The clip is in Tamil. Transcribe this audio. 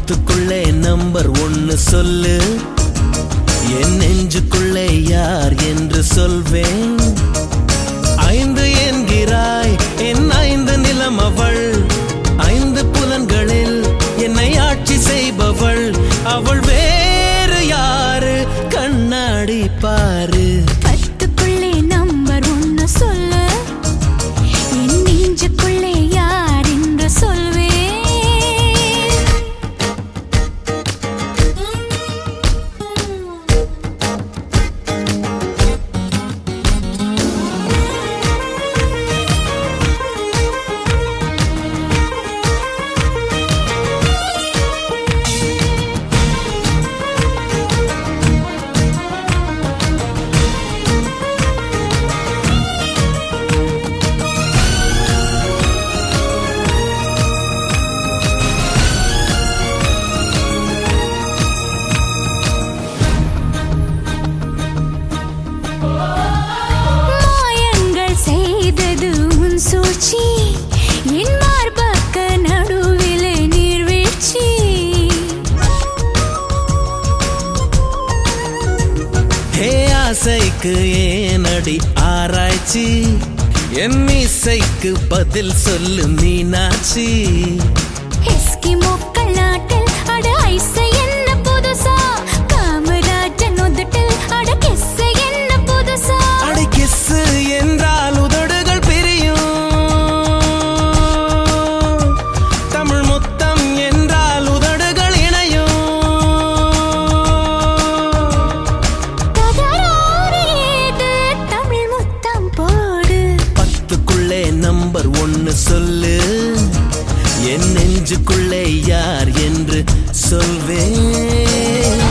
பத்துக்குள்ளே நம்பர் ஒன்னு சொல்லு என் நெஞ்சுக்குள்ளே யார் என்று சொல்வேன் ஐந்து என்கிறாய் என் ஐந்து நிலம் அவள் ஐந்து புலன்களில் என்னை ஆட்சி செய்பவள் அவள் வேறு யாரு கண்ணாடி பாரு பத்துக்குள்ளே நம்பர் ஒன்னு சொல்லு என் நெஞ்சுக்குள்ளே யார் என்று சொல்வேன் மாயங்கள் செய்தது உன் சூழ்ச்சி என் மார்பக்க நடுவிலே நீர்வீழ்ச்சி ஹே ஆசைக்கு ஏனடி ஆராய்ச்சி என் இசைக்கு பதில் சொல்லு மீனாட்சி எஸ்கிமோக்கள் நாட்டில் அட ஐசை என்ன புதுசா காமராஜன் உதட்டில் அட கிஸ்ஸை என்ன புதுசா அடி கிஸ்ஸு என்றால் உதடுகள் பிரியும் தமிழ் முத்தம் என்றால் உதடுகள் இணையும் தகராறு ஏது தமிழ் முத்தம் போடு பத்துக்குள்ளே நம்பர் ஒன்னு சொல்லு என் நெஞ்சுக்குள்ளே யார் என்று சொல்வேன்